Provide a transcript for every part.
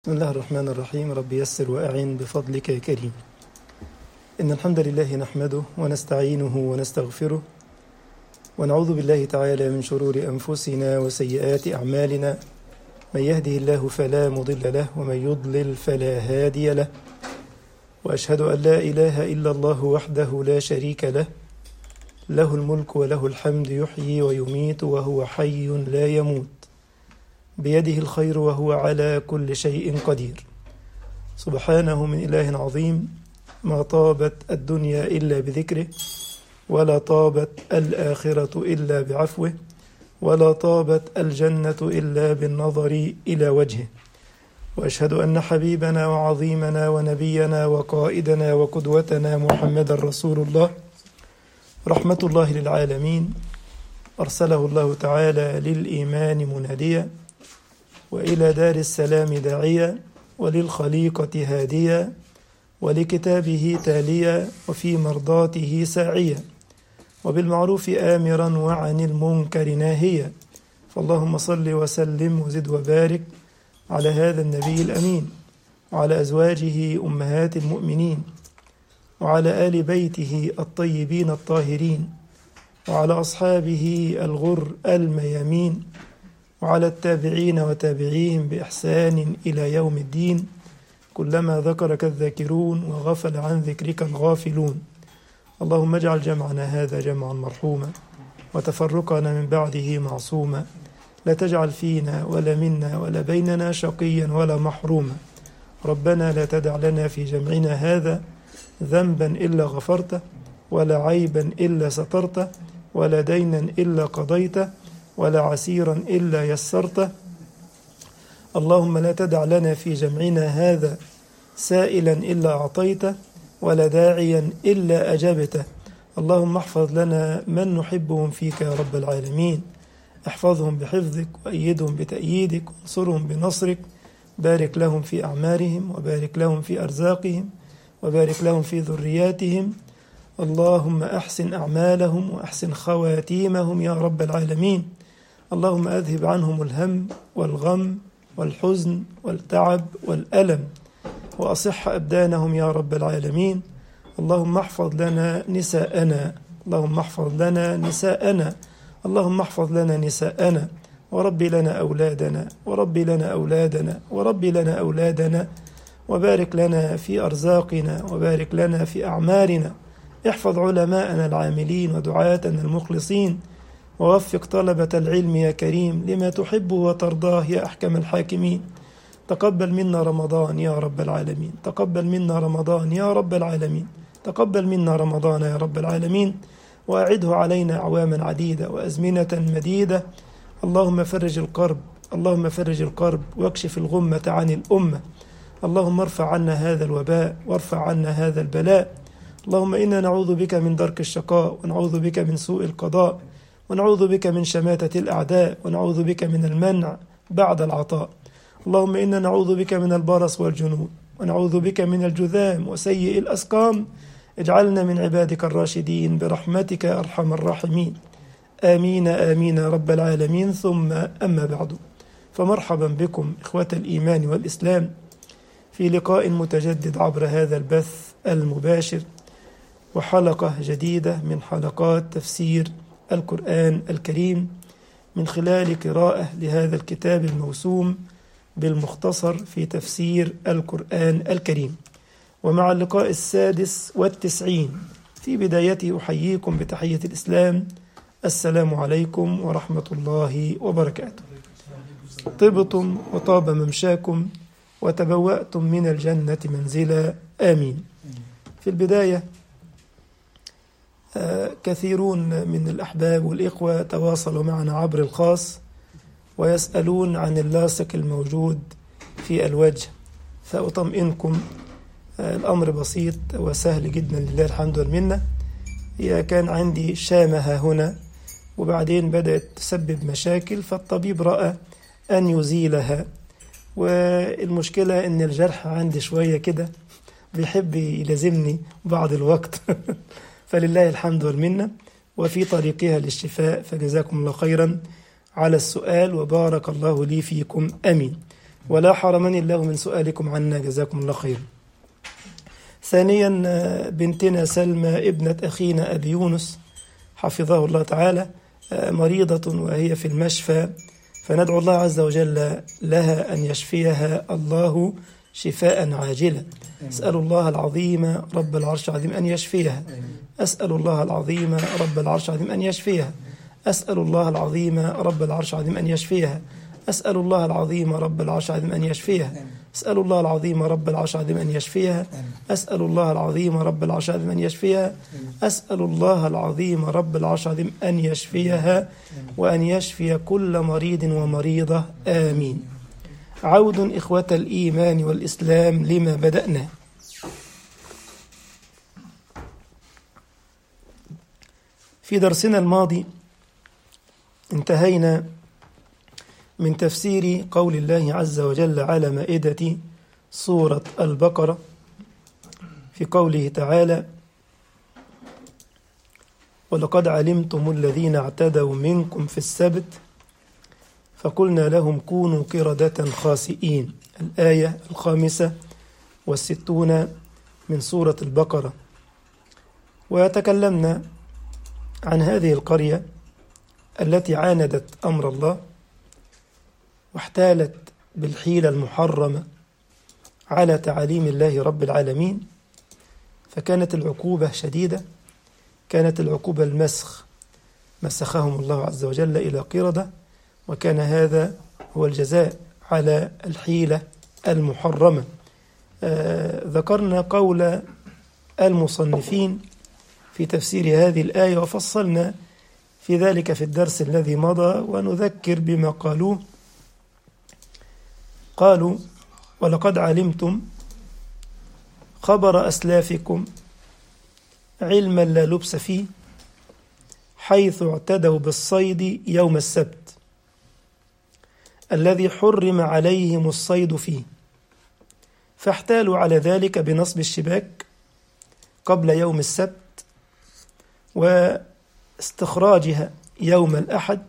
بسم الله الرحمن الرحيم رب يسر وأعن بفضلك يا كريم إن الحمد لله نحمده ونستعينه ونستغفره ونعوذ بالله تعالى من شرور أنفسنا وسيئات أعمالنا من يهده الله فلا مضل له ومن يضلل فلا هادي له وأشهد أن لا إله إلا الله وحده لا شريك له له الملك وله الحمد يحيي ويميت وهو حي لا يموت بيده الخير وهو على كل شيء قدير سبحانه من إله عظيم ما طابت الدنيا إلا بذكره ولا طابت الآخرة إلا بعفوه ولا طابت الجنة إلا بالنظر إلى وجهه وأشهد أن حبيبنا وعظيمنا ونبينا وقائدنا وقدوتنا محمد رسول الله رحمة الله للعالمين أرسله الله تعالى للإيمان مناديا وإلى دار السلام داعيا وللخليقة هاديا ولكتابه تاليا وفي مرضاته ساعيا وبالمعروف آمرا وعن المنكر ناهيا فاللهم صل وسلم وزد وبارك على هذا النبي الأمين وعلى أزواجه أمهات المؤمنين وعلى آل بيته الطيبين الطاهرين وعلى أصحابه الغر الميامين وعلى التابعين وتابعيهم بإحسان إلى يوم الدين كلما ذكرك الذاكرون وغفل عن ذكرك الغافلون اللهم اجعل جمعنا هذا جمعا مرحوما وتفرقنا من بعده معصوما لا تجعل فينا ولا منا ولا بيننا شقيا ولا محروما ربنا لا تدع لنا في جمعنا هذا ذنبا إلا غفرته ولا عيبا إلا سترته ولا دينا إلا قضيته ولا عسيرا إلا يسرته اللهم لا تدع لنا في جمعنا هذا سائلا إلا أعطيته ولا داعيا إلا أجبته اللهم احفظ لنا من نحبهم فيك يا رب العالمين احفظهم بحفظك وأيدهم بتأييدك وانصرهم بنصرك بارك لهم في أعمارهم وبارك لهم في أرزاقهم وبارك لهم في ذرياتهم اللهم أحسن أعمالهم وأحسن خواتيمهم يا رب العالمين اللهم أذهب عنهم الهم والغم والحزن والتعب والألم وأصح أبدانهم يا رب العالمين اللهم احفظ لنا نساءنا اللهم احفظ لنا نساءنا اللهم احفظ لنا نساءنا وربي لنا أولادنا وربي لنا أولادنا وربي لنا أولادنا وبارك لنا في أرزاقنا وبارك لنا في أعمالنا احفظ علماءنا العاملين ودعاتنا المخلصين ووفق طلبة العلم يا كريم لما تحب وترضاه يا أحكم الحاكمين تقبل منا رمضان يا رب العالمين تقبل منا رمضان يا رب العالمين تقبل منا رمضان يا رب العالمين وأعده علينا أعواما عديدة وأزمنة مديدة اللهم فرج القرب اللهم فرج القرب واكشف الغمة عن الأمة اللهم ارفع عنا هذا الوباء وارفع عنا هذا البلاء اللهم إنا نعوذ بك من درك الشقاء ونعوذ بك من سوء القضاء ونعوذ بك من شماتة الأعداء ونعوذ بك من المنع بعد العطاء اللهم إنا نعوذ بك من البرص والجنون ونعوذ بك من الجذام وسيء الأسقام اجعلنا من عبادك الراشدين برحمتك يا أرحم الراحمين آمين آمين يا رب العالمين ثم أما بعد فمرحبا بكم إخوة الإيمان والإسلام في لقاء متجدد عبر هذا البث المباشر وحلقة جديدة من حلقات تفسير القرآن الكريم من خلال قراءة لهذا الكتاب الموسوم بالمختصر في تفسير القرآن الكريم ومع اللقاء السادس والتسعين في بدايته أحييكم بتحية الإسلام السلام عليكم ورحمة الله وبركاته طبتم وطاب ممشاكم وتبوأتم من الجنة منزلا آمين في البداية كثيرون من الأحباب والإخوة تواصلوا معنا عبر الخاص ويسألون عن اللاصق الموجود في الوجه فأطمئنكم الأمر بسيط وسهل جدا لله الحمد والمنة هي كان عندي شامة هنا وبعدين بدأت تسبب مشاكل فالطبيب رأى أن يزيلها والمشكلة أن الجرح عندي شوية كده بيحب يلازمني بعض الوقت فلله الحمد والمنة وفي طريقها للشفاء فجزاكم الله خيرا على السؤال وبارك الله لي فيكم امين. ولا حرمني الله من سؤالكم عنا جزاكم الله خير ثانيا بنتنا سلمى ابنة أخينا أبي يونس حفظه الله تعالى مريضة وهي في المشفى فندعو الله عز وجل لها أن يشفيها الله شفاء عاجلا أسأل الله العظيم رب العرش العظيم أن يشفيها أسأل الله العظيم رب العرش العظيم أن يشفيها أسأل الله العظيم رب العرش العظيم أن يشفيها أسأل الله العظيم رب العرش العظيم أن يشفيها أسأل الله العظيم رب العرش العظيم أن يشفيها أسأل الله العظيم رب العرش العظيم أن يشفيها أسأل الله العظيم رب العرش العظيم أن يشفيها وأن يشفي كل مريض ومريضة آمين عود إخوة الإيمان والإسلام لما بدأنا في درسنا الماضي انتهينا من تفسير قول الله عز وجل على مائدة سورة البقرة في قوله تعالى ولقد علمتم الذين اعتدوا منكم في السبت فقلنا لهم كونوا قردة خاسئين الآية الخامسة والستون من سورة البقرة وتكلمنا عن هذه القرية التي عاندت أمر الله واحتالت بالحيلة المحرمة على تعاليم الله رب العالمين فكانت العقوبة شديدة كانت العقوبة المسخ مسخهم الله عز وجل إلى قردة وكان هذا هو الجزاء على الحيلة المحرمة آه ذكرنا قول المصنفين في تفسير هذه الآية وفصلنا في ذلك في الدرس الذي مضى ونذكر بما قالوه قالوا ولقد علمتم خبر أسلافكم علما لا لبس فيه حيث اعتدوا بالصيد يوم السبت الذي حرم عليهم الصيد فيه فاحتالوا على ذلك بنصب الشباك قبل يوم السبت واستخراجها يوم الأحد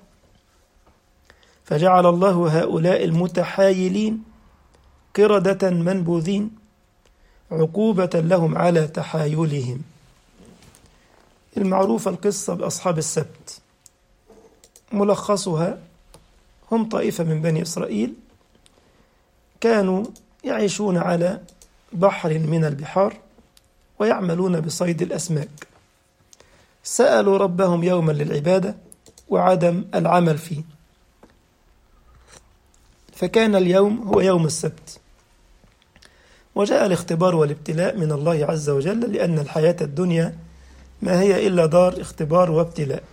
فجعل الله هؤلاء المتحايلين قردة منبوذين عقوبة لهم على تحايلهم المعروفة القصة بأصحاب السبت ملخصها هم طائفة من بني إسرائيل كانوا يعيشون على بحر من البحار ويعملون بصيد الأسماك سألوا ربهم يوما للعبادة وعدم العمل فيه فكان اليوم هو يوم السبت وجاء الاختبار والابتلاء من الله عز وجل لأن الحياة الدنيا ما هي إلا دار اختبار وابتلاء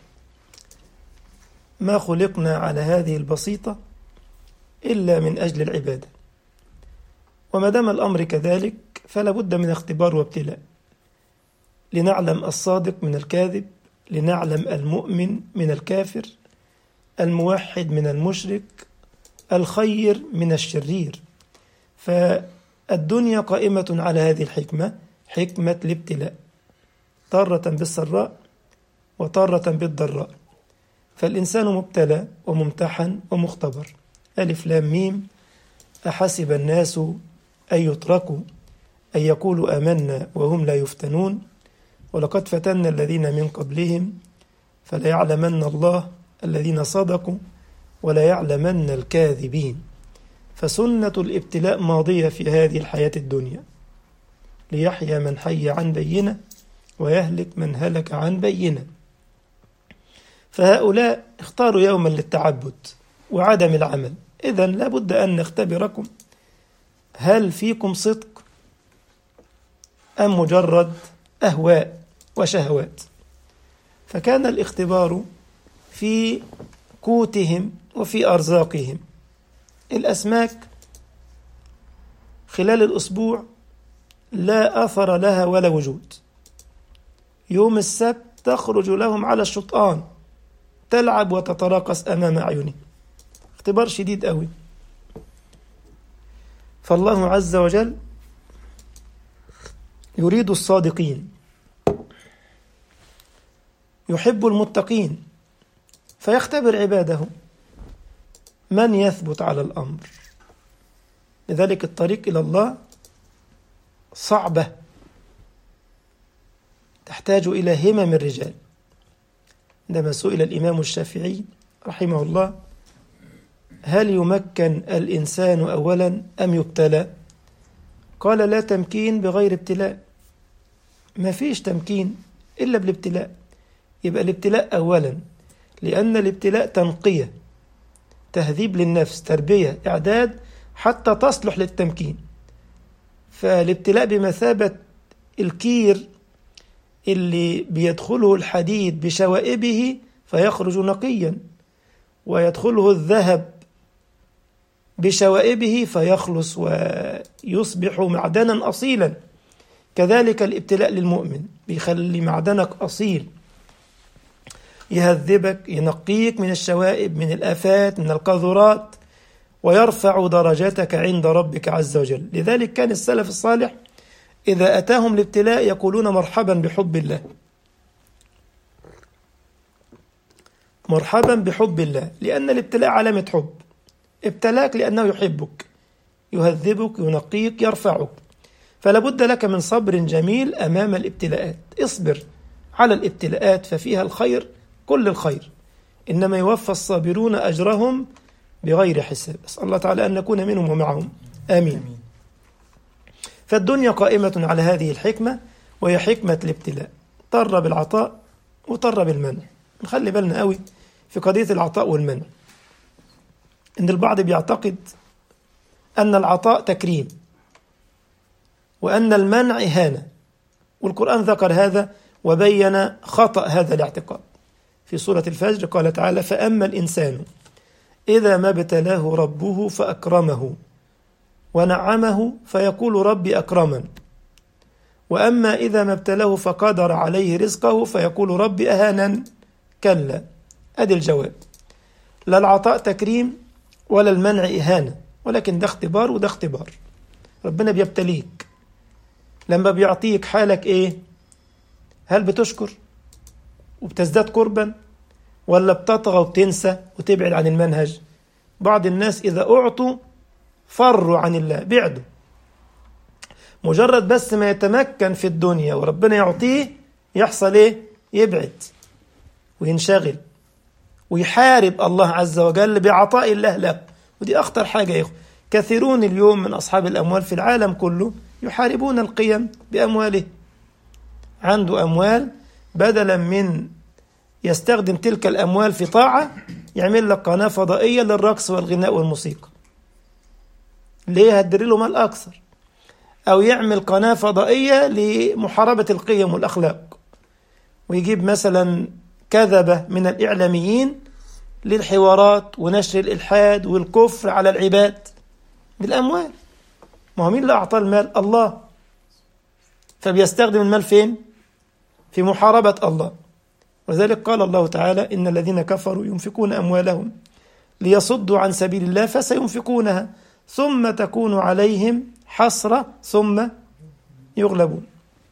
ما خلقنا على هذه البسيطة إلا من أجل العبادة وما دام الأمر كذلك فلا بد من اختبار وابتلاء لنعلم الصادق من الكاذب لنعلم المؤمن من الكافر الموحد من المشرك الخير من الشرير فالدنيا قائمة على هذه الحكمة حكمة الابتلاء طارة بالسراء وطارة بالضراء فالإنسان مبتلى وممتحن ومختبر ألف لام ميم أحسب الناس أن يتركوا أن يقولوا آمنا وهم لا يفتنون ولقد فتنا الذين من قبلهم فليعلمن الله الذين صدقوا ولا يعلمن الكاذبين فسنة الابتلاء ماضية في هذه الحياة الدنيا ليحيى من حي عن بينة ويهلك من هلك عن بينة فهؤلاء اختاروا يوما للتعبد وعدم العمل إذا لابد أن نختبركم هل فيكم صدق أم مجرد أهواء وشهوات فكان الاختبار في قوتهم وفي أرزاقهم الأسماك خلال الأسبوع لا أثر لها ولا وجود يوم السبت تخرج لهم على الشطآن تلعب وتتراقص أمام أعينهم اختبار شديد قوي فالله عز وجل يريد الصادقين يحب المتقين فيختبر عباده من يثبت على الأمر لذلك الطريق إلى الله صعبة تحتاج إلى همم الرجال عندما سئل الإمام الشافعي رحمه الله هل يمكن الإنسان أولا أم يبتلى قال لا تمكين بغير ابتلاء ما فيش تمكين إلا بالابتلاء يبقى الابتلاء أولا لأن الابتلاء تنقية تهذيب للنفس تربية إعداد حتى تصلح للتمكين فالابتلاء بمثابة الكير اللي بيدخله الحديد بشوائبه فيخرج نقيا ويدخله الذهب بشوائبه فيخلص ويصبح معدنا أصيلا كذلك الابتلاء للمؤمن بيخلي معدنك أصيل يهذبك ينقيك من الشوائب من الآفات من القاذورات ويرفع درجتك عند ربك عز وجل لذلك كان السلف الصالح إذا أتاهم الابتلاء يقولون مرحبا بحب الله مرحبا بحب الله لأن الابتلاء علامة حب ابتلاك لأنه يحبك يهذبك ينقيك يرفعك فلا بد لك من صبر جميل أمام الابتلاءات اصبر على الابتلاءات ففيها الخير كل الخير إنما يوفى الصابرون أجرهم بغير حساب أسأل الله تعالى أن نكون منهم ومعهم آمين فالدنيا قائمة على هذه الحكمة وهي حكمة الابتلاء طر بالعطاء وطر بالمنع نخلي بالنا قوي في قضية العطاء والمنع إن البعض بيعتقد أن العطاء تكريم وأن المنع إهانة والقرآن ذكر هذا وبين خطأ هذا الاعتقاد في سورة الفجر قال تعالى فأما الإنسان إذا ما ابتلاه ربه فأكرمه ونعمه فيقول ربي أكرمن وأما إذا ما ابتلاه فقدر عليه رزقه فيقول ربي أهانا كلا أدي الجواب لا العطاء تكريم ولا المنع إهانة ولكن ده اختبار وده اختبار ربنا بيبتليك لما بيعطيك حالك إيه هل بتشكر وبتزداد قربا ولا بتطغى وبتنسى وتبعد عن المنهج بعض الناس إذا أعطوا فروا عن الله بعدوا مجرد بس ما يتمكن في الدنيا وربنا يعطيه يحصل ايه يبعد وينشغل ويحارب الله عز وجل بعطاء الله له ودي أخطر حاجة يا إخوة كثيرون اليوم من أصحاب الأموال في العالم كله يحاربون القيم بأمواله عنده أموال بدلا من يستخدم تلك الأموال في طاعة يعمل لك قناة فضائية للرقص والغناء والموسيقى ليه هدري له مال أكثر أو يعمل قناة فضائية لمحاربة القيم والأخلاق ويجيب مثلا كذبة من الإعلاميين للحوارات ونشر الإلحاد والكفر على العباد بالأموال ما هو مين اللي أعطى المال الله فبيستخدم المال فين في محاربة الله ولذلك قال الله تعالى إن الذين كفروا ينفقون أموالهم ليصدوا عن سبيل الله فسينفقونها ثم تكون عليهم حسرة ثم يغلبون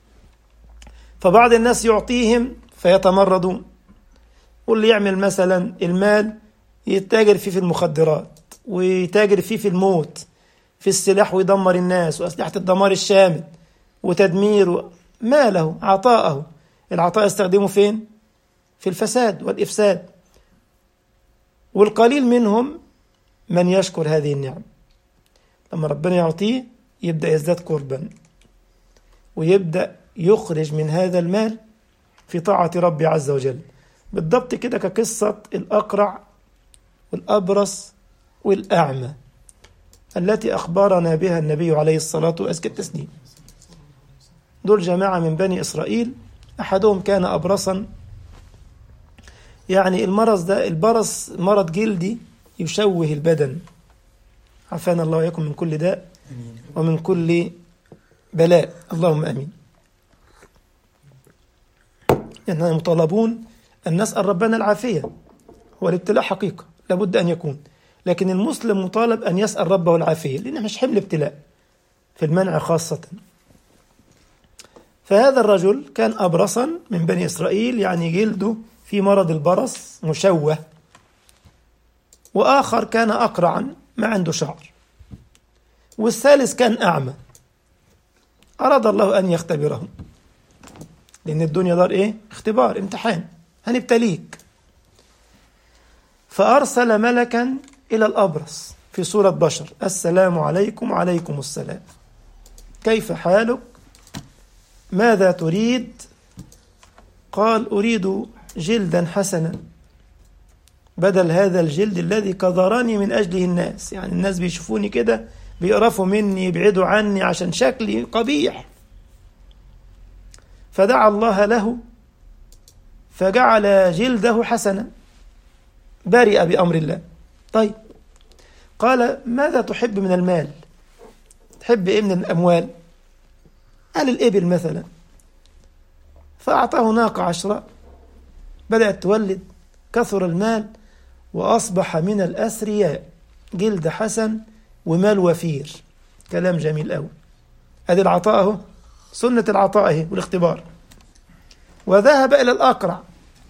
فبعض الناس يعطيهم فيتمردون واللي يعمل مثلا المال يتاجر فيه في المخدرات ويتاجر فيه في الموت في السلاح ويدمر الناس وأسلحة الدمار الشامل وتدمير ماله عطاءه العطاء يستخدمه فين؟ في الفساد والإفساد والقليل منهم من يشكر هذه النعم لما ربنا يعطيه يبدأ يزداد قربا ويبدأ يخرج من هذا المال في طاعة ربي عز وجل بالضبط كده كقصة الأقرع والأبرص والأعمى التي أخبرنا بها النبي عليه الصلاة وأزكى التسليم دول جماعة من بني إسرائيل أحدهم كان أبرصا يعني المرض ده البرص مرض جلدي يشوه البدن عافانا الله وإياكم من كل داء ومن كل بلاء اللهم امين. اننا مطالبون ان نسال ربنا العافيه هو الابتلاء حقيقه لابد ان يكون لكن المسلم مطالب ان يسال ربه العافيه لانه مش حمل ابتلاء في المنع خاصه. فهذا الرجل كان ابرصا من بني اسرائيل يعني جلده في مرض البرص مشوه واخر كان اقرعا ما عنده شعر والثالث كان أعمى أراد الله أن يختبرهم لأن الدنيا دار إيه؟ اختبار امتحان هنبتليك فأرسل ملكا إلى الأبرص في صورة بشر السلام عليكم وعليكم السلام كيف حالك ماذا تريد قال أريد جلدا حسنا بدل هذا الجلد الذي كظرني من أجله الناس يعني الناس بيشوفوني كده بيقرفوا مني يبعدوا عني عشان شكلي قبيح فدعا الله له فجعل جلده حسنا برئ بأمر الله طيب قال ماذا تحب من المال تحب إيه من الأموال قال الإبل مثلا فأعطاه ناقة عشراء بدأت تولد كثر المال وأصبح من الأثرياء جلد حسن ومال وفير كلام جميل أوي أدي العطاء أهو سنة العطاء أهي والاختبار وذهب إلى الأقرع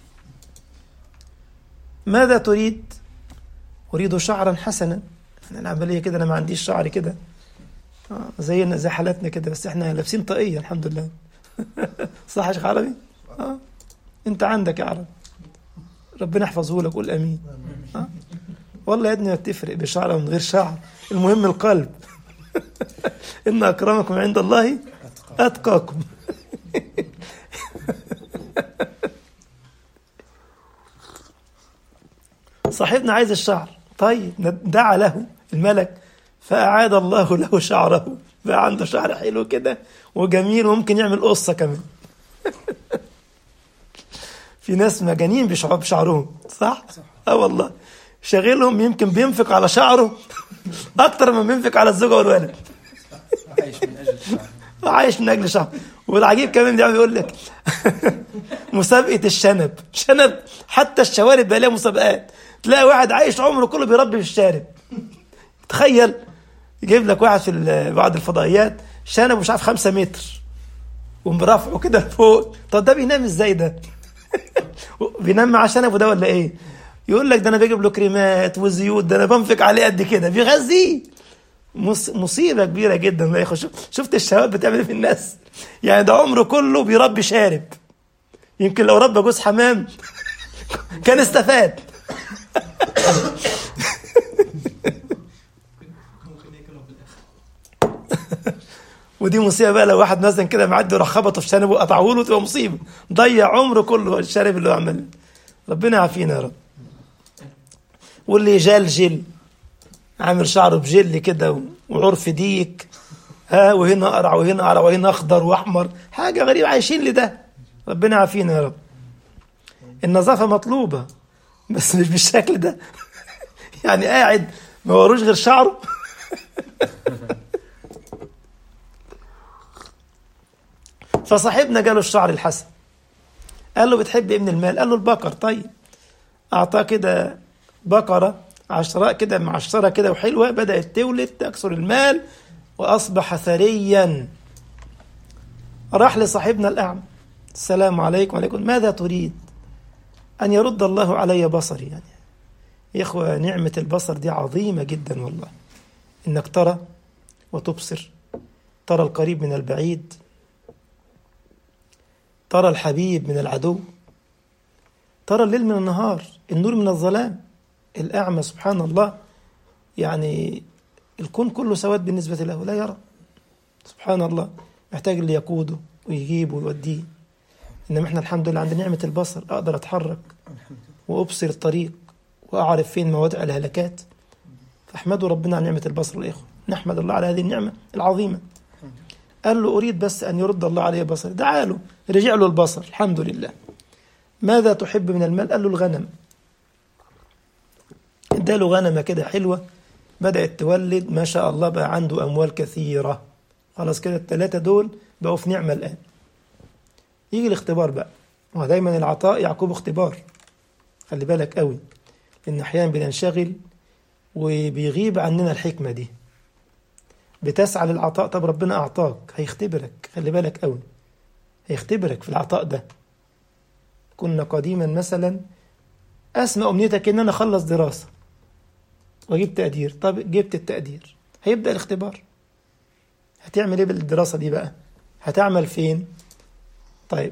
ماذا تريد؟ أريد شعرا حسنا العملية كده أنا ما عنديش شعر كده آه زينا زي حالاتنا كده بس احنا لابسين طاقية الحمد لله صح يا شيخ عربي؟ اه انت عندك يا عربي ربنا يحفظه لك قول امين آه؟ والله يا ابني ما تفرق بشعر ومن غير شعر المهم القلب ان اكرمكم عند الله اتقاكم صاحبنا عايز الشعر طيب دعا له الملك فأعاد الله له شعره بقى عنده شعر حلو كده وجميل وممكن يعمل قصة كمان في ناس مجانين بشعرهم صح؟ اه والله شاغلهم يمكن بينفق على شعره اكتر ما بينفق على الزوجه والولد عايش من اجل الشعب عايش من اجل شعره والعجيب كمان ده بيقول لك مسابقه الشنب شنب حتى الشوارب بقى لها مسابقات تلاقي واحد عايش عمره كله بيربي في الشارب تخيل يجيب لك واحد في بعض الفضائيات شنب مش عارف خمسة متر ومرافعه كده لفوق طب ده بينام ازاي ده بينام مع شنبه ده ولا ايه يقول لك ده انا بجيب له كريمات وزيوت ده انا بنفق عليه قد كده بيغذيه مص- مصيبه كبيره جدا لا يا اخي شوف- شفت الشباب بتعمل ايه في الناس يعني ده عمره كله بيربي شارب يمكن لو ربى جوز حمام كان استفاد ودي مصيبه بقى لو واحد مثلا كده معدي وراح خبطه في شنبه وقطعه له تبقى مصيبه ضيع عمره كله الشارب اللي هو عمل ربنا يعافينا يا رب واللي جال جل عامل شعره بجل كده وعرف ديك ها وهنا قرع وهنا قرع وهنا اخضر واحمر حاجه غريبه عايشين لده ربنا يعافينا يا رب النظافه مطلوبه بس مش بالشكل ده يعني قاعد ما وروش غير شعره فصاحبنا جاله الشعر الحسن قال له بتحب ايه من المال قال له البقر طيب اعطاه كده بقرة عشراء كده معشرة كده وحلوة بدأت تولد تكسر المال وأصبح ثريا راح لصاحبنا الأعمى السلام عليكم وعليكم ماذا تريد أن يرد الله علي بصري يعني يا إخوة نعمة البصر دي عظيمة جدا والله إنك ترى وتبصر ترى القريب من البعيد ترى الحبيب من العدو ترى الليل من النهار النور من الظلام الأعمى سبحان الله يعني الكون كله سواد بالنسبة له لا يرى سبحان الله محتاج اللي يقوده ويجيبه ويوديه إنما إحنا الحمد لله عندنا نعمة البصر أقدر أتحرك وأبصر الطريق وأعرف فين مواضع الهلكات فأحمدوا ربنا على نعمة البصر الإخوة نحمد الله على هذه النعمة العظيمة قال له أريد بس أن يرد الله علي بصري دعا له رجع له البصر الحمد لله ماذا تحب من المال قال له الغنم اداله غنمة كده حلوة بدأت تولد ما شاء الله بقى عنده أموال كثيرة خلاص كده الثلاثة دول بقوا في نعمة الآن يجي الاختبار بقى هو دايما العطاء يعقبه اختبار خلي بالك قوي لأن أحيانا بننشغل وبيغيب عننا الحكمة دي بتسعى للعطاء طب ربنا أعطاك هيختبرك خلي بالك قوي هيختبرك في العطاء ده كنا قديما مثلا أسمى أمنيتك إن أنا أخلص دراسة وأجيب تقدير طب جبت التقدير هيبدأ الاختبار هتعمل ايه بالدراسة دي بقى هتعمل فين طيب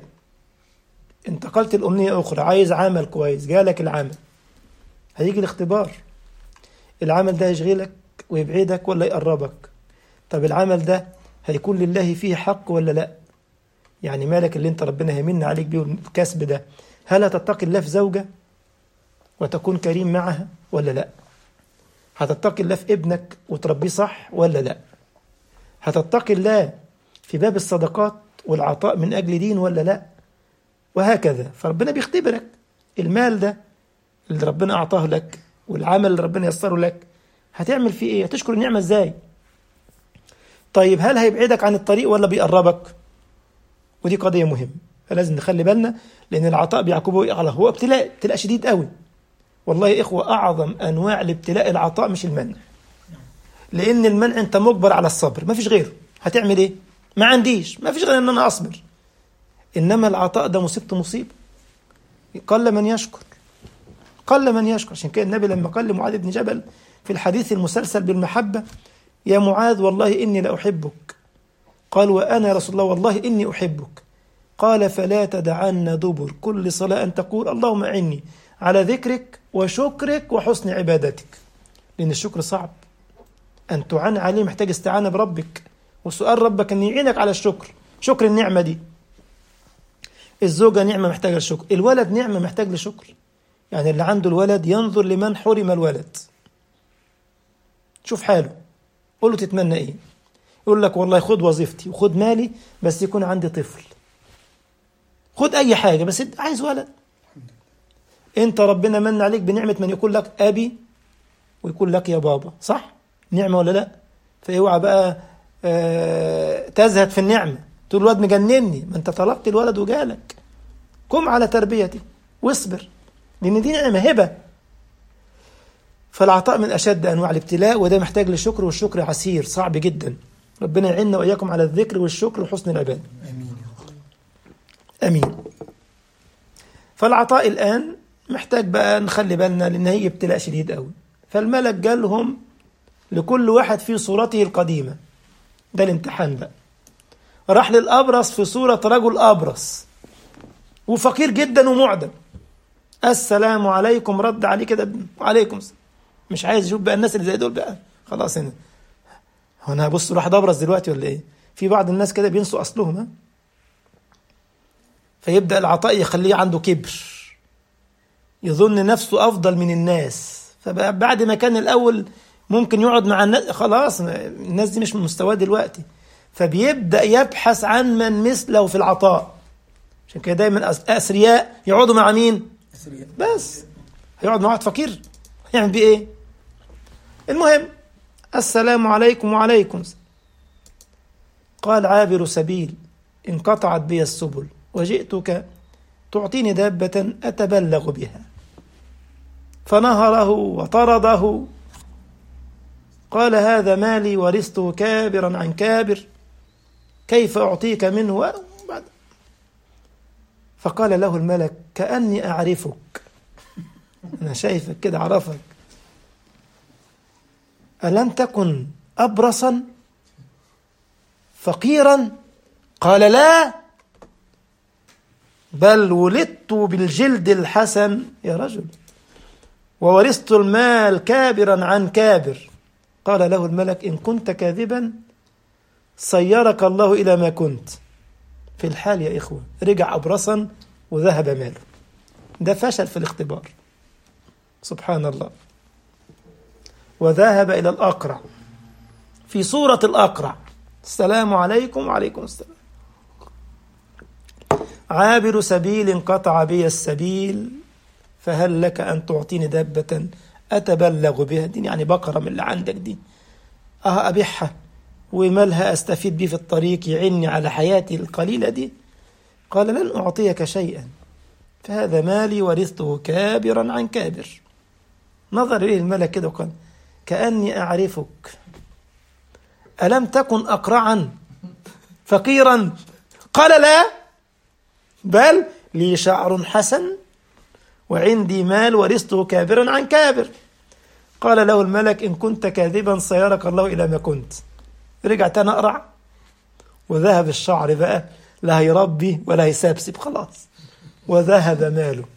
انتقلت الأمنية أخرى عايز عمل كويس جالك العمل هيجي الاختبار العمل ده يشغلك ويبعدك ولا يقربك طب العمل ده هيكون لله فيه حق ولا لا يعني مالك اللي انت ربنا يمن عليك بيه الكسب ده هل هتتقي الله في زوجة وتكون كريم معها ولا لا هتتقي الله في ابنك وتربيه صح ولا لا هتتقي الله في باب الصدقات والعطاء من أجل دين ولا لا وهكذا فربنا بيختبرك المال ده اللي ربنا أعطاه لك والعمل اللي ربنا يسره لك هتعمل فيه ايه هتشكر النعمة ازاي طيب هل هيبعدك عن الطريق ولا بيقربك ودي قضية مهمة فلازم نخلي بالنا لأن العطاء بيعقبه على هو ابتلاء ابتلاء شديد قوي والله يا إخوة أعظم أنواع الابتلاء العطاء مش المنع لأن المنع أنت مجبر على الصبر ما فيش غيره هتعمل إيه ما عنديش ما فيش غير أن أنا أصبر إنما العطاء ده مصيبته مصيبة قل من يشكر قل من يشكر عشان كده النبي لما قال لمعاذ بن جبل في الحديث المسلسل بالمحبة يا معاذ والله إني لأحبك قال وأنا يا رسول الله والله إني أحبك قال فلا تدعن دبر كل صلاة أن تقول اللهم أعني على ذكرك وشكرك وحسن عبادتك لأن الشكر صعب أن تعان عليه محتاج استعانة بربك وسؤال ربك أن يعينك على الشكر شكر النعمة دي الزوجة نعمة محتاجة للشكر الولد نعمة محتاج لشكر يعني اللي عنده الولد ينظر لمن حرم الولد شوف حاله قول له تتمنى ايه يقول لك والله خد وظيفتي وخد مالي بس يكون عندي طفل خد اي حاجة بس انت عايز ولد انت ربنا من عليك بنعمة من يقول لك ابي ويقول لك يا بابا صح نعمة ولا لا فاوعى بقى آه تزهد في النعمة تقول الواد مجنني ما انت طلبت الولد وجالك قم على تربيته واصبر لان دي نعمة هبة فالعطاء من أشد أنواع الابتلاء وده محتاج لشكر والشكر عسير صعب جدا ربنا يعيننا وإياكم على الذكر والشكر وحسن العبادة امين أمين فالعطاء الآن محتاج بقى نخلي بالنا لأن هي ابتلاء شديد قوي فالملك جالهم لكل واحد في صورته القديمة ده الامتحان بقى راح للأبرص في صورة رجل أبرص وفقير جدا ومعدم السلام عليكم رد عليه كده وعليكم السلام مش عايز يشوف بقى الناس اللي زي دول بقى خلاص هنا هو انا هبص الواحد ابرز دلوقتي ولا ايه في بعض الناس كده بينسوا اصلهم ها فيبدا العطاء يخليه عنده كبر يظن نفسه افضل من الناس فبقى بعد ما كان الاول ممكن يقعد مع الناس خلاص الناس دي مش من مستواه دلوقتي فبيبدا يبحث عن من مثله في العطاء عشان كده دايما أس- اثرياء يقعدوا مع مين بس هيقعد مع واحد فقير هيعمل بيه ايه المهم السلام عليكم وعليكم السلام. قال عابر سبيل انقطعت بي السبل وجئتك تعطيني دابة أتبلغ بها فنهره وطرده قال هذا مالي ورثته كابرا عن كابر كيف أعطيك منه وبعد فقال له الملك كأني أعرفك أنا شايفك كده عرفك ألم تكن أبرصا فقيرا قال لا بل ولدت بالجلد الحسن يا رجل وورثت المال كابرا عن كابر قال له الملك إن كنت كاذبا صيرك الله إلى ما كنت في الحال يا إخوة رجع أبرصا وذهب ماله ده فشل في الاختبار سبحان الله وذهب إلى الأقرع في صورة الأقرع السلام عليكم وعليكم السلام عابر سبيل انقطع بي السبيل فهل لك أن تعطيني دابة أتبلغ بها دي يعني بقرة من اللي عندك دي أه أبيعها ومالها أستفيد بيه في الطريق يعني على حياتي القليلة دي قال لن أعطيك شيئا فهذا مالي ورثته كابرا عن كابر نظر إليه الملك كده وقال كأني أعرفك ألم تكن أقرعا فقيرا قال لا بل لي شعر حسن وعندي مال ورثته كابرا عن كابر قال له الملك إن كنت كاذبا سيرك الله إلى ما كنت رجع تاني أقرع وذهب الشعر بقى لا هيربي ولا هيسبسب خلاص وذهب ماله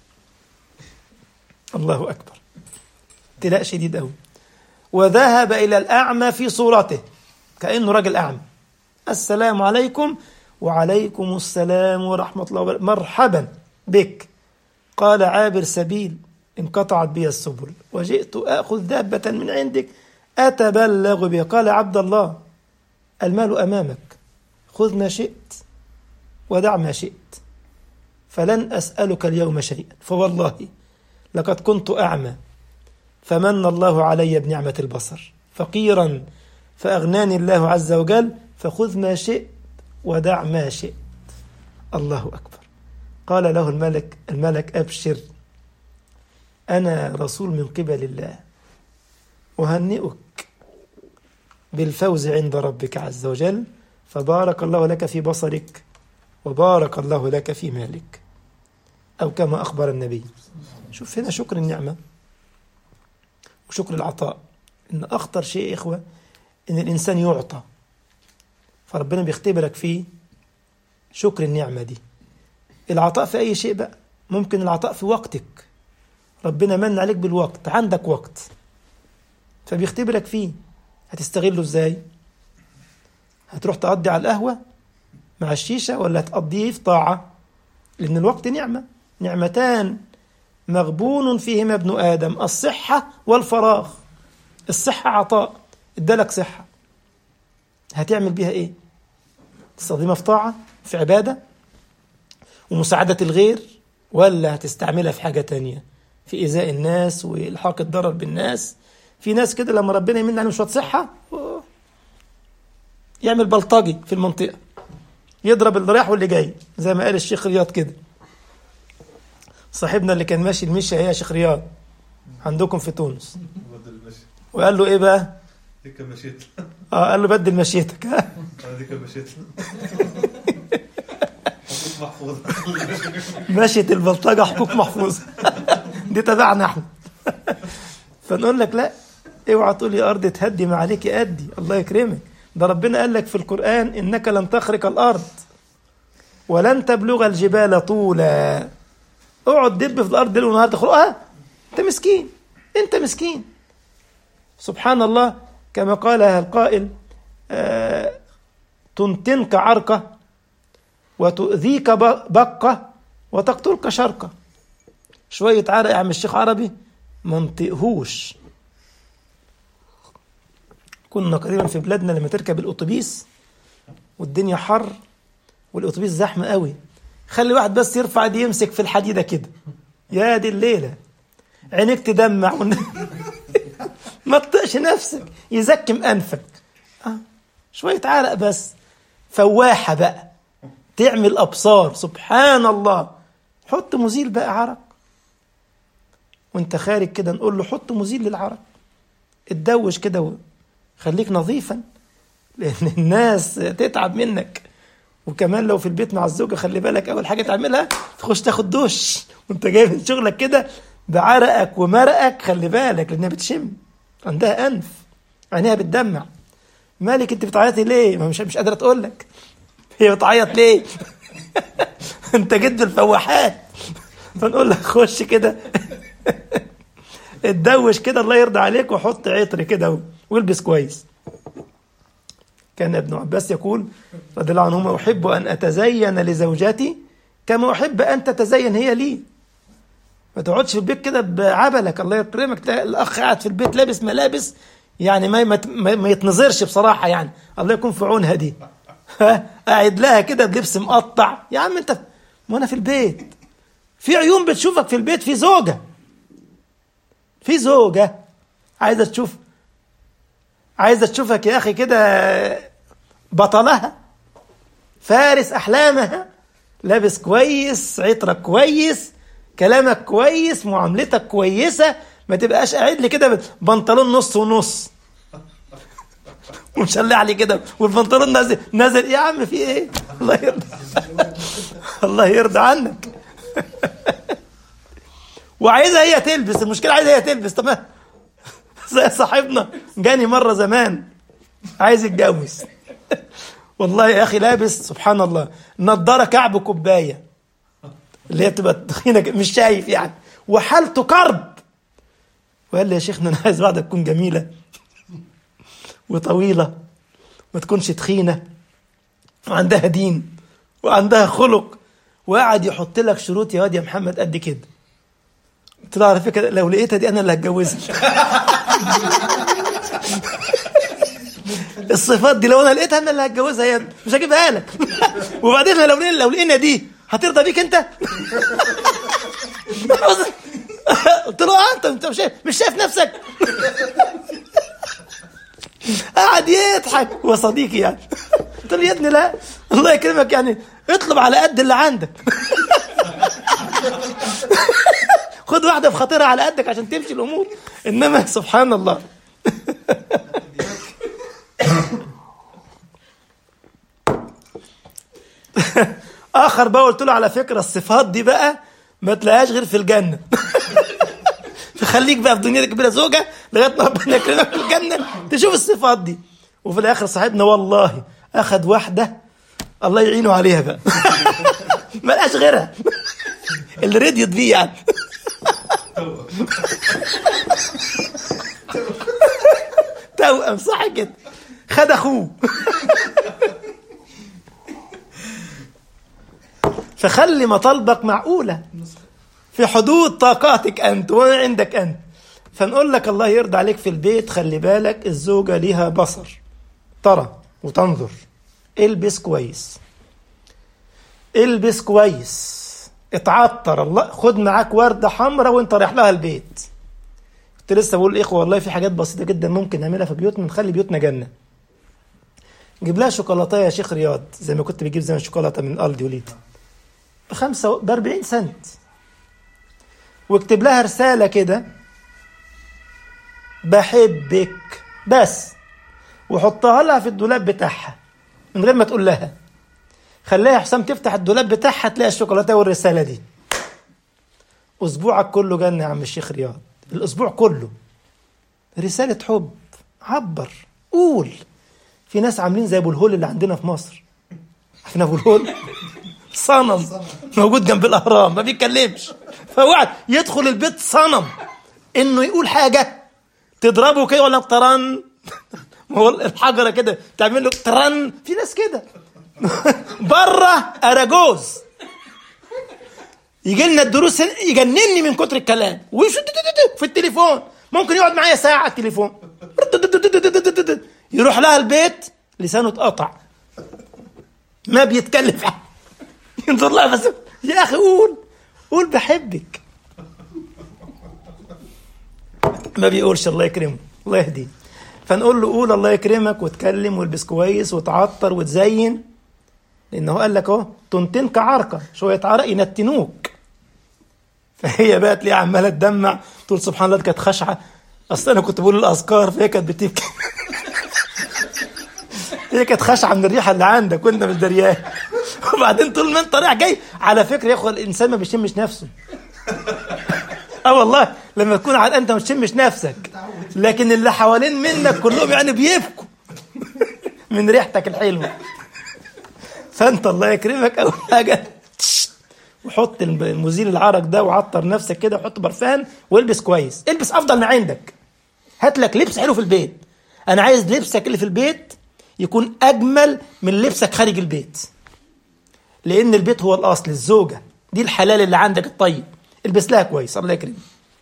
الله أكبر ابتلاء شديد أوي وذهب إلى الأعمى في صورته كأنه راجل أعمى السلام عليكم وعليكم السلام ورحمة الله وبركاته مرحبا بك قال عابر سبيل انقطعت بي السبل وجئت آخذ دابة من عندك أتبلغ بها قال عبد الله المال أمامك خذ ما شئت ودع ما شئت فلن أسألك اليوم شيئا فوالله لقد كنت أعمى فمن الله علي بنعمة البصر فقيرا فأغناني الله عز وجل فخذ ما شئت ودع ما شئت الله أكبر قال له الملك الملك أبشر أنا رسول من قبل الله أهنئك بالفوز عند ربك عز وجل فبارك الله لك في بصرك وبارك الله لك في مالك أو كما أخبر النبي شوف هنا شكر النعمة وشكر العطاء إن أخطر شيء يا إخوة إن الإنسان يعطى فربنا بيختبرك فيه شكر النعمة دي العطاء في أي شيء بقى ممكن العطاء في وقتك ربنا من عليك بالوقت عندك وقت فبيختبرك فيه هتستغله ازاي هتروح تقضي على القهوة مع الشيشة ولا هتقضيه في طاعة لأن الوقت نعمة نعمتان مغبون فيهما ابن آدم الصحة والفراغ الصحة عطاء ادالك صحة هتعمل بيها ايه تستخدمها في طاعة في عبادة ومساعدة الغير ولا هتستعملها في حاجة تانية في إيذاء الناس وإلحاق الضرر بالناس في ناس كده لما ربنا يمن عليهم شوية صحة يعمل بلطجي في المنطقة يضرب اللي رايح واللي جاي زي ما قال الشيخ رياض كده صاحبنا اللي كان ماشي المشي هي يا شيخ رياض عندكم في تونس بدل المشي وقال له ايه بقى ديك مشيت اه قال له بدل مشيتك ها انا ديك مشيت حقوق محفوظ مشيت البلطجة حقوق محفوظة دي تبعنا احنا فنقول لك لا اوعى تقول يا ارض تهدي ما عليك ادي الله يكرمك ده ربنا قال لك في القرآن انك لن تخرق الارض ولن تبلغ الجبال طولا اقعد دب في الارض ليل ونهار تخرقها انت مسكين انت مسكين سبحان الله كما قالها القائل آه تنتنك عرقة وتؤذيك ب- بقة وتقتلك شرقة شوية عرق يا عم الشيخ عربي ما نطيقهوش كنا قريبا في بلادنا لما تركب الاتوبيس والدنيا حر والاتوبيس زحمه قوي خلي واحد بس يرفع دي يمسك في الحديده كده يا دي الليله عينيك تدمع ون... ما تطقش نفسك يزكم انفك آه. شويه عرق بس فواحه بقى تعمل ابصار سبحان الله حط مزيل بقى عرق وانت خارج كده نقول له حط مزيل للعرق اتدوش كده و- خليك نظيفا لان الناس تتعب منك وكمان لو في البيت مع الزوجه خلي بالك اول حاجه تعملها تخش تاخد دش وانت جاي من شغلك كده بعرقك ومرقك خلي بالك لانها بتشم عندها انف عينيها بتدمع مالك انت بتعيطي ليه ما مش مش قادره تقول لك هي بتعيط ليه انت جد الفواحات فنقول لك خش كده اتدوش كده الله يرضى عليك وحط عطر كده و- والبس كويس كان ابن عباس يقول رضي الله عنهما أحب أن أتزين لزوجتي كما أحب أن تتزين هي لي ما تقعدش في البيت كده بعبلك الله يكرمك تلاقي الأخ قاعد في البيت لابس ملابس يعني ما ما, ما يتنظرش بصراحة يعني الله يكون في عونها دي ها قاعد لها كده بلبس مقطع يا عم أنت ما أنا في البيت في عيون بتشوفك في البيت في زوجة في زوجة عايزة تشوف عايزة تشوفك يا أخي كده بطلها فارس أحلامها لابس كويس عطرك كويس كلامك كويس معاملتك كويسة ما تبقاش قاعد لي كده بنطلون نص ونص ومشلع لي كده والبنطلون نازل نازل يا عم في ايه الله يرضى الله يرضى عنك وعايزها هي تلبس المشكله عايزها هي تلبس تمام زي صاحبنا جاني مره زمان عايز يتجوز والله يا اخي لابس سبحان الله نضاره كعب كوبايه اللي هي تبقى تخينه كده، مش شايف يعني وحالته كرب وقال لي يا شيخنا انا عايز واحده تكون جميله وطويله ما تكونش تخينه وعندها دين وعندها خلق وقعد يحط لك شروط يا واد يا محمد قد كده قلت له على فكره لو لقيتها دي انا اللي هتجوزها الصفات دي لو انا لقيتها انا اللي هتجوزها يا مش هجيبها لك وبعدين لو لقينا لو لقينا دي هترضى بيك انت؟ قلت له اه انت انت مش شايف مش شايف نفسك قعد يضحك هو صديقي يعني قلت له يا ابني لا الله يكرمك يعني اطلب على قد اللي عندك خد واحده بخاطرها على قدك عشان تمشي الامور انما سبحان الله اخر بقى قلت له على فكره الصفات دي بقى ما تلاقيهاش غير في الجنه فخليك بقى في دنيتك بلا زوجه لغايه ما ربنا يكرمك في الجنه تشوف الصفات دي وفي الاخر صاحبنا والله اخذ واحده الله يعينه عليها بقى ما لقاش غيرها اللي رضيت بيه يعني توأم صح كده خد اخوه فخلي مطالبك معقولة في حدود طاقاتك أنت وما عندك أنت فنقول لك الله يرضى عليك في البيت خلي بالك الزوجة ليها بصر ترى وتنظر البس كويس البس كويس اتعطر الله خد معاك وردة حمراء وانت رايح لها البيت كنت لسه بقول الاخوه والله في حاجات بسيطه جدا ممكن نعملها في بيوتنا نخلي بيوتنا جنه جيب لها شوكولاته يا شيخ رياض زي ما كنت بجيب زي الشوكولاته من الدي وليد بخمسة ب 40 سنت واكتب لها رسالة كده بحبك بس وحطها لها في الدولاب بتاعها من غير ما تقول لها خليها يا حسام تفتح الدولاب بتاعها تلاقي الشوكولاتة والرسالة دي أسبوعك كله جنة يا عم الشيخ رياض الأسبوع كله رسالة حب عبر قول في ناس عاملين زي أبو الهول اللي عندنا في مصر عارفين أبو الهول صنم موجود جنب الاهرام ما بيتكلمش فوعد يدخل البيت صنم انه يقول حاجه تضربه كده ولا ترن ما هو الحجره كده تعمل له ترن في ناس كده بره اراجوز يجي لنا الدروس هنا يجنني من كتر الكلام في التليفون ممكن يقعد معايا ساعه على التليفون يروح لها البيت لسانه اتقطع ما بيتكلم في حاجه ينظر لها بس يا اخي قول قول بحبك ما بيقولش الله يكرمه الله يهديه فنقول له قول الله يكرمك وتكلم والبس كويس وتعطر وتزين لانه قال لك اهو تنتن كعركه شويه عرق ينتنوك فهي بقى تلاقيها عماله تدمع تقول سبحان الله دي كانت خشعه اصل انا كنت بقول الاذكار فهي كانت بتبكي هي كانت خشعه من الريحه اللي عندك وانت مش دريان وبعدين طول ما انت رايح جاي على فكره يا اخوه الانسان ما بيشمش نفسه اه والله لما تكون على انت ما تشمش نفسك لكن اللي حوالين منك كلهم يعني بيبكوا من ريحتك الحلوه فانت الله يكرمك اول حاجه وحط المزيل العرق ده وعطر نفسك كده وحط برفان والبس كويس البس افضل ما عندك هات لك لبس حلو في البيت انا عايز لبسك اللي في البيت يكون اجمل من لبسك خارج البيت لان البيت هو الاصل الزوجه دي الحلال اللي عندك الطيب البس لها كويس الله يكرمك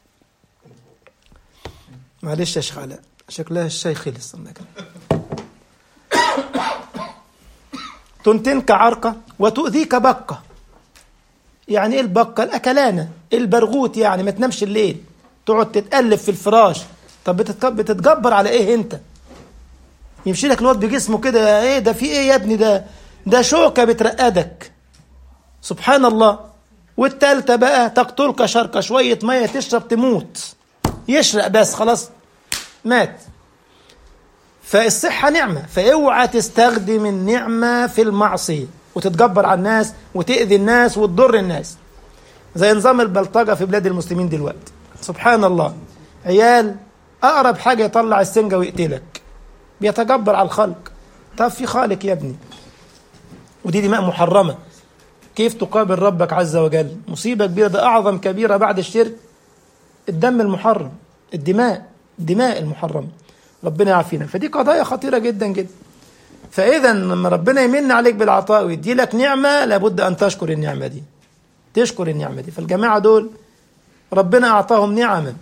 معلش يا شيخ علاء شكلها الشاي خلص الله يكرمك تنتنك عرقة وتؤذيك بقة يعني ايه البقة الأكلانة البرغوت يعني ما تنامش الليل تقعد تتقلب في الفراش طب بتتجبر على ايه انت يمشي لك الواد بجسمه كده ايه ده في ايه يا ابني ده ده شوكة بترقدك سبحان الله والتالتة بقى تقتلك شركة شوية مية تشرب تموت يشرق بس خلاص مات فالصحة نعمة فاوعى تستخدم النعمة في المعصية وتتجبر على الناس وتأذي الناس وتضر الناس زي نظام البلطجة في بلاد المسلمين دلوقتي سبحان الله عيال أقرب حاجة يطلع السنجة ويقتلك بيتجبر على الخلق طب في خالق يا ابني ودي دماء محرمة كيف تقابل ربك عز وجل مصيبة كبيرة ده أعظم كبيرة بعد الشرك الدم المحرم الدماء الدماء المحرمة ربنا يعافينا فدي قضايا خطيرة جدا جدا فإذا لما ربنا يمن عليك بالعطاء ويدي لك نعمة لابد أن تشكر النعمة دي تشكر النعمة دي فالجماعة دول ربنا أعطاهم نعما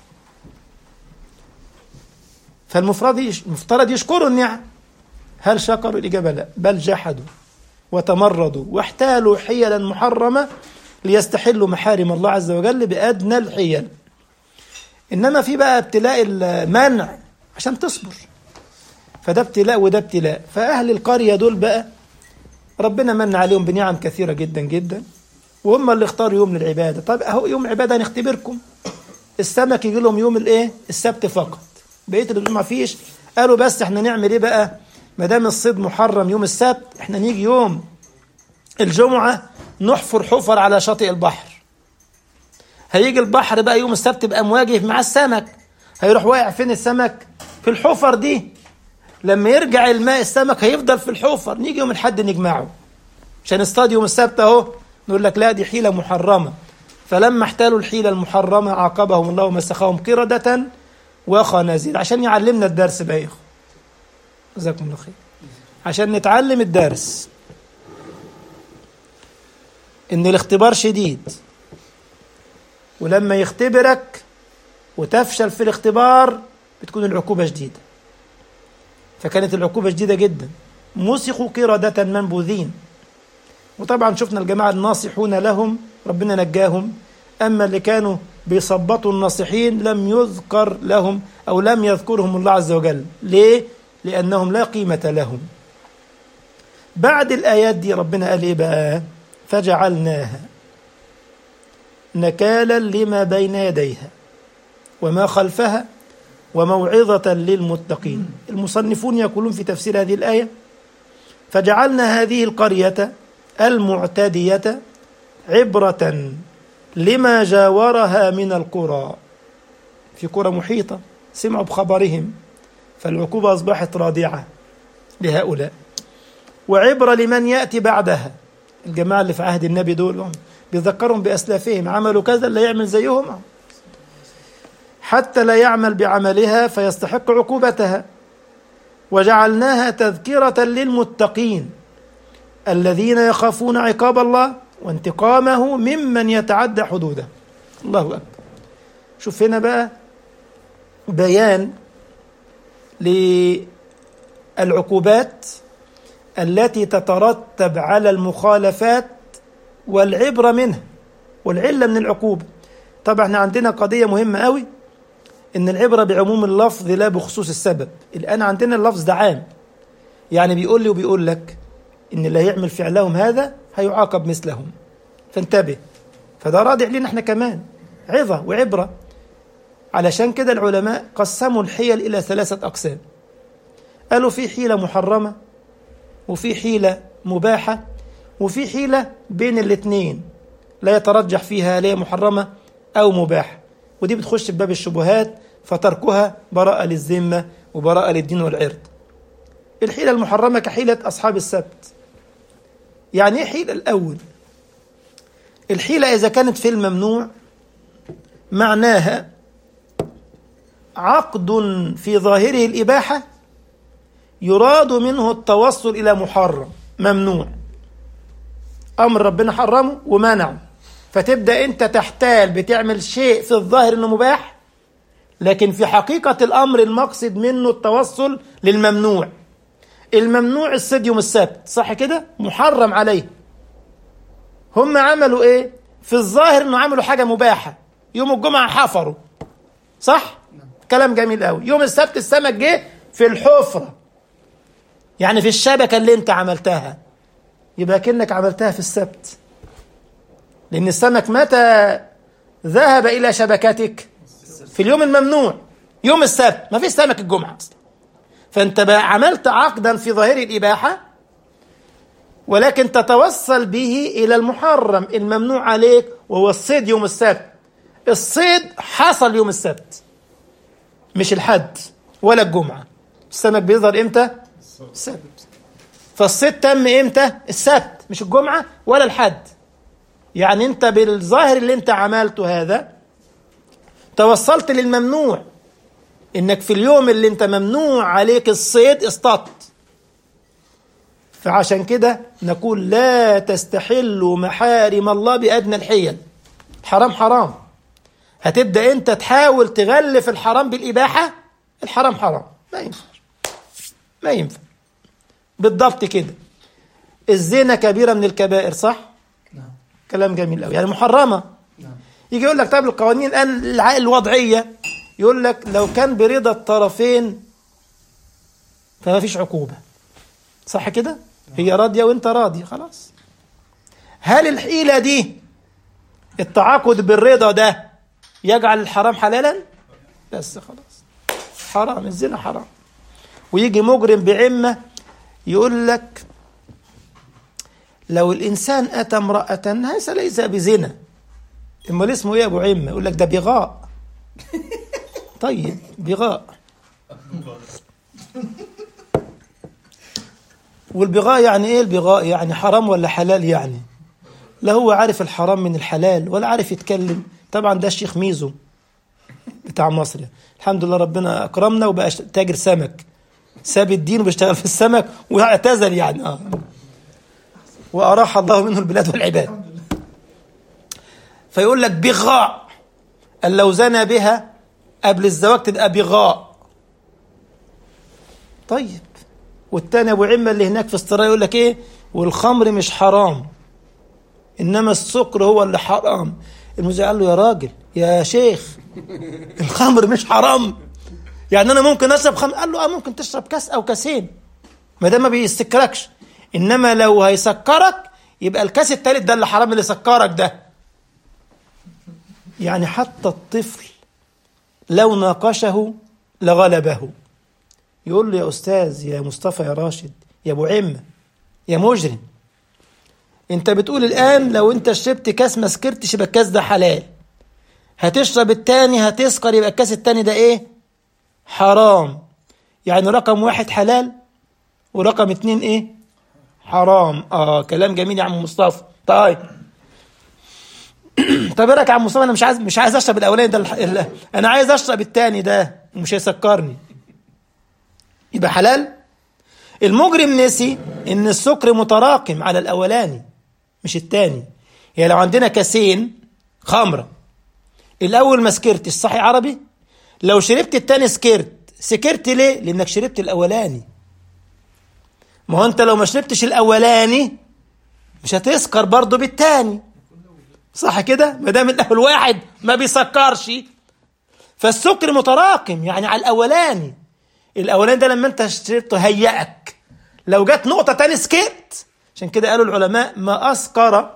فالمفروض يش- المفترض يشكروا النعم هل شكروا الإجابة لا بل جحدوا وتمردوا واحتالوا حيلا محرمة ليستحلوا محارم الله عز وجل بأدنى الحيل إنما في بقى ابتلاء المنع عشان تصبر فده ابتلاء وده ابتلاء فأهل القرية دول بقى ربنا من عليهم بنعم كثيرة جدا جدا وهم اللي اختاروا يوم للعبادة طب أهو يوم العبادة هنختبركم السمك يجي لهم يوم الايه السبت فقط بقيت اللي ما فيش قالوا بس احنا نعمل ايه بقى ما دام الصيد محرم يوم السبت احنا نيجي يوم الجمعة نحفر حفر على شاطئ البحر هيجي البحر بقى يوم السبت بقى مواجه مع السمك هيروح واقع فين السمك في الحفر دي لما يرجع الماء السمك هيفضل في الحفر نيجي يوم الحد نجمعه عشان اصطاد يوم السبت اهو نقول لك لا دي حيلة محرمة فلما احتالوا الحيلة المحرمة عاقبهم الله ومسخهم قردة وخنازير عشان يعلمنا الدرس بقى يا اخو جزاكم الله خير عشان نتعلم الدرس ان الاختبار شديد ولما يختبرك وتفشل في الاختبار بتكون العقوبة شديدة فكانت العقوبة شديدة جدا مسخوا قردة منبوذين وطبعا شفنا الجماعة الناصحون لهم ربنا نجاهم أما اللي كانوا بيصبطوا الناصحين لم يذكر لهم أو لم يذكرهم الله عز وجل ليه؟ لأنهم لا قيمة لهم بعد الآيات دي ربنا قال إيه بقى فجعلناها نكالا لما بين يديها وما خلفها وموعظة للمتقين المصنفون يقولون في تفسير هذه الآية فجعلنا هذه القرية المعتدية عبرة لما جاورها من القرى في قرى محيطة سمعوا بخبرهم فالعقوبة أصبحت رادعة لهؤلاء وعبرة لمن يأتي بعدها الجماعة اللي في عهد النبي دول بيذكرهم بأسلافهم عملوا كذا اللي يعمل زيهم حتى لا يعمل بعملها فيستحق عقوبتها وجعلناها تذكرة للمتقين الذين يخافون عقاب الله وانتقامه ممن يتعدى حدوده الله أكبر شوف هنا بقى بيان للعقوبات التي تترتب على المخالفات والعبرة منها والعلة من العقوبة طبعا احنا عندنا قضية مهمة قوي ان العبرة بعموم اللفظ لا بخصوص السبب الآن عندنا اللفظ ده عام يعني بيقول لي وبيقول لك ان اللي هيعمل فعلهم هذا هيعاقب مثلهم فانتبه فده رادع لنا احنا كمان عظة وعبرة علشان كده العلماء قسموا الحيل إلى ثلاثة أقسام قالوا في حيلة محرمة وفي حيلة مباحة وفي حيلة بين الاثنين لا يترجح فيها هل هي محرمة أو مباحة ودي بتخش في باب الشبهات فتركها براءة للذمة وبراءة للدين والعرض الحيلة المحرمة كحيلة أصحاب السبت يعني ايه حيلة الأول الحيلة إذا كانت في الممنوع معناها عقد في ظاهره الإباحة يراد منه التوصل إلى محرم ممنوع أمر ربنا حرمه ومنعه فتبدأ أنت تحتال بتعمل شيء في الظاهر أنه مباح لكن في حقيقة الأمر المقصد منه التوصل للممنوع الممنوع الصيد يوم السبت صح كده محرم عليه هم عملوا ايه في الظاهر انه عملوا حاجة مباحة يوم الجمعة حفروا صح كلام جميل قوي يوم السبت السمك جه في الحفرة يعني في الشبكة اللي انت عملتها يبقى كأنك عملتها في السبت لأن السمك متى ذهب إلى شبكتك في اليوم الممنوع يوم السبت ما فيش سمك الجمعة أصلا فأنت بقى عملت عقدا في ظاهر الإباحة ولكن تتوصل به إلى المحرم الممنوع عليك وهو الصيد يوم السبت الصيد حصل يوم السبت مش الحد ولا الجمعة السمك بيظهر إمتى؟ السبت فالصيد تم امتى السبت مش الجمعة ولا الحد يعني انت بالظاهر اللي انت عملته هذا توصلت للممنوع انك في اليوم اللي انت ممنوع عليك الصيد اصطدت فعشان كده نقول لا تستحلوا محارم الله بأدنى الحيل حرام حرام هتبدأ انت تحاول تغلف الحرام بالإباحة الحرام حرام ما ينفع ما ينفع بالضبط كده الزنا كبيرة من الكبائر صح؟ نعم كلام جميل قوي يعني محرمة نعم يجي يقول لك طيب القوانين الآن الع- الوضعية يقول لك لو كان برضا الطرفين فما فيش عقوبة صح كده؟ هي راضية وانت راضي خلاص هل الحيلة دي التعاقد بالرضا ده يجعل الحرام حلالا؟ بس خلاص حرام الزنا حرام ويجي مجرم بعمة يقول لك لو الإنسان أتى امرأة هذا ليس بزنا امال اسمه ايه يا ابو عمه يقول لك ده بغاء طيب بغاء والبغاء يعني ايه البغاء يعني حرام ولا حلال يعني لا هو عارف الحرام من الحلال ولا عارف يتكلم طبعا ده الشيخ ميزو بتاع مصر الحمد لله ربنا اكرمنا وبقى تاجر سمك ساب الدين وبيشتغل في السمك واعتزل يعني اه واراح الله منه البلاد والعباد فيقول لك بغاء قال لو زنى بها قبل الزواج تبقى بغاء طيب والتاني ابو عمه اللي هناك في استراليا يقول لك ايه والخمر مش حرام انما السكر هو اللي حرام المذيع قال له يا راجل يا شيخ الخمر مش حرام يعني انا ممكن اشرب خمر قال له اه ممكن تشرب كاس او كاسين ما دام ما بيسكركش انما لو هيسكرك يبقى الكاس التالت ده اللي حرام اللي سكرك ده يعني حتى الطفل لو ناقشه لغلبه يقول له يا أستاذ يا مصطفى يا راشد يا أبو عمة يا مجرم أنت بتقول الآن لو أنت شربت كاس ما سكرتش يبقى الكاس ده حلال هتشرب التاني هتسكر يبقى الكاس التاني ده إيه؟ حرام يعني رقم واحد حلال ورقم اتنين إيه؟ حرام آه كلام جميل يا عم مصطفى طيب طب ايه رايك يا عم مصطفى انا مش عايز مش عايز اشرب الاولاني ده الح- ال- انا عايز اشرب التاني ده ومش هيسكرني يبقى حلال المجرم نسي ان السكر متراكم على الاولاني مش التاني يعني لو عندنا كاسين خمره الاول ما سكرتش صحي عربي لو شربت التاني سكرت سكرت ليه لانك شربت الاولاني ما هو انت لو ما شربتش الاولاني مش هتسكر برضه بالتاني صح كده ما دام الاول واحد ما بيسكرش فالسكر متراكم يعني على الاولاني الاولاني ده لما انت شربته هيأك لو جت نقطة تاني سكت عشان كده قالوا العلماء ما أسكر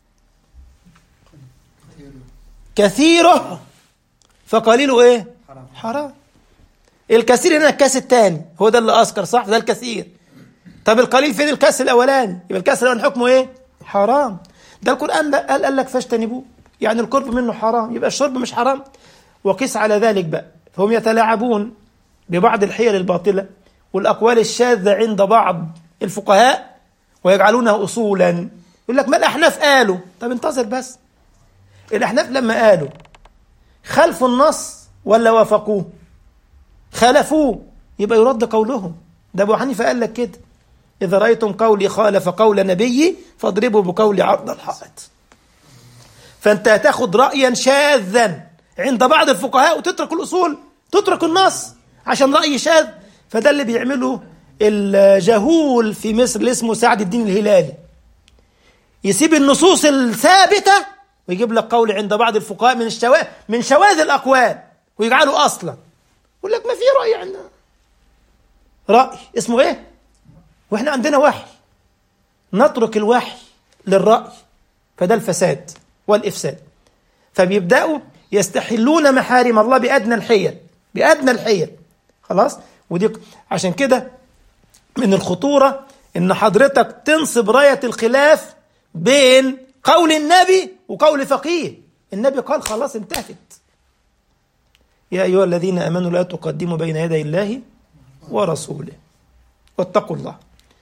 كثيره فقليله ايه حرام حرام الكثير هنا الكاس الثاني هو ده اللي أسكر صح ده الكثير طب القليل فين الكاس الأولاني يبقى الكاس الأولاني حكمه ايه حرام ده القرآن بقى قال, قال لك فاجتنبوه يعني القرب منه حرام يبقى الشرب مش حرام وقس على ذلك بقى فهم يتلاعبون ببعض الحيل الباطلة والأقوال الشاذة عند بعض الفقهاء ويجعلونها أصولا يقول لك ما الأحناف قالوا طب انتظر بس الأحناف لما قالوا خلفوا النص ولا وافقوه خالفوه يبقى يرد قولهم ده أبو حنيفة قال لك كده إذا رأيتم قولي خالف قول نبيي فاضربوا بقولي عرض الحائط فأنت هتاخد رأيا شاذا عند بعض الفقهاء وتترك الأصول تترك النص عشان رأي شاذ فده اللي بيعمله الجهول في مصر اللي اسمه سعد الدين الهلالي يسيب النصوص الثابتة ويجيب لك قول عند بعض الفقهاء من الشوا... من شواذ الأقوال ويجعله أصلا يقول لك ما في رأي عندنا رأي اسمه إيه؟ وإحنا عندنا وحي نترك الوحي للرأي فده الفساد والإفساد فبيبدأوا يستحلون محارم الله بأدنى الحيل بأدنى الحيل خلاص ودي عشان كده من الخطورة إن حضرتك تنصب راية الخلاف بين قول النبي وقول فقيه النبي قال خلاص انتهت يا أيها الذين آمنوا لا تقدموا بين يدي الله ورسوله واتقوا الله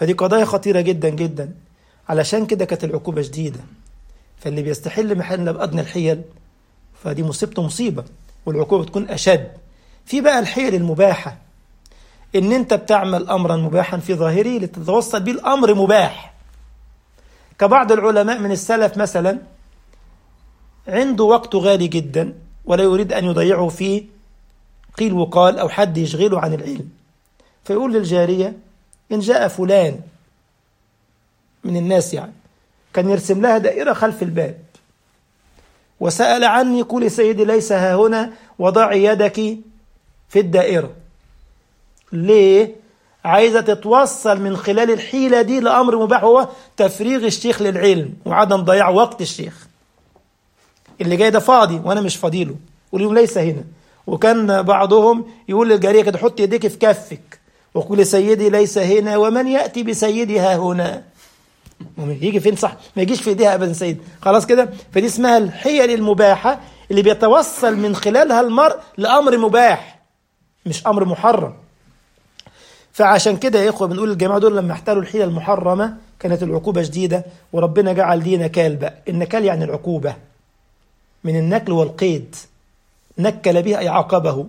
فدي قضايا خطيرة جدا جدا علشان كده كانت العقوبة شديدة فاللي بيستحل محل بأدنى الحيل فدي مصيبته مصيبة والعقوبة تكون أشد في بقى الحيل المباحة إن أنت بتعمل أمرا مباحا في ظاهره لتتوصل به الأمر مباح كبعض العلماء من السلف مثلا عنده وقت غالي جدا ولا يريد أن يضيعه في قيل وقال أو حد يشغله عن العلم فيقول للجارية إن جاء فلان من الناس يعني كان يرسم لها دائرة خلف الباب وسأل عني قولي سيدي ليس ها هنا وضعي يدك في الدائرة ليه؟ عايزة تتوصل من خلال الحيلة دي لأمر مباح هو تفريغ الشيخ للعلم وعدم ضياع وقت الشيخ اللي جاي ده فاضي وأنا مش فاضيله واليوم ليس هنا وكان بعضهم يقول للجارية كده حط يديك في كفك وقول سيدي ليس هنا ومن يأتي بسيدي ها هنا يجي فين صح ما يجيش في ايديها ابدا سيد خلاص كده فدي اسمها الحيل المباحه اللي بيتوصل من خلالها المرء لامر مباح مش امر محرم فعشان كده يا اخوه بنقول الجماعه دول لما احتالوا الحيله المحرمه كانت العقوبه شديده وربنا جعل دي نكال بقى النكال يعني العقوبه من النكل والقيد نكل به اي عاقبه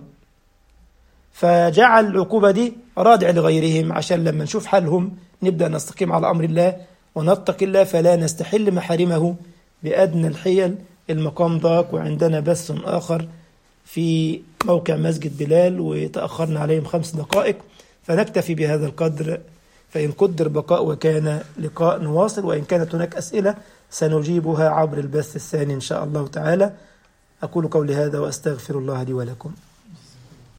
فجعل العقوبه دي رادع لغيرهم عشان لما نشوف حالهم نبدا نستقيم على امر الله ونتقي الله فلا نستحل محارمه بأدنى الحيل المقام ضاق وعندنا بث آخر في موقع مسجد بلال وتأخرنا عليهم خمس دقائق فنكتفي بهذا القدر فإن قدر بقاء وكان لقاء نواصل وإن كانت هناك أسئلة سنجيبها عبر البث الثاني إن شاء الله تعالى أقول قولي هذا وأستغفر الله لي ولكم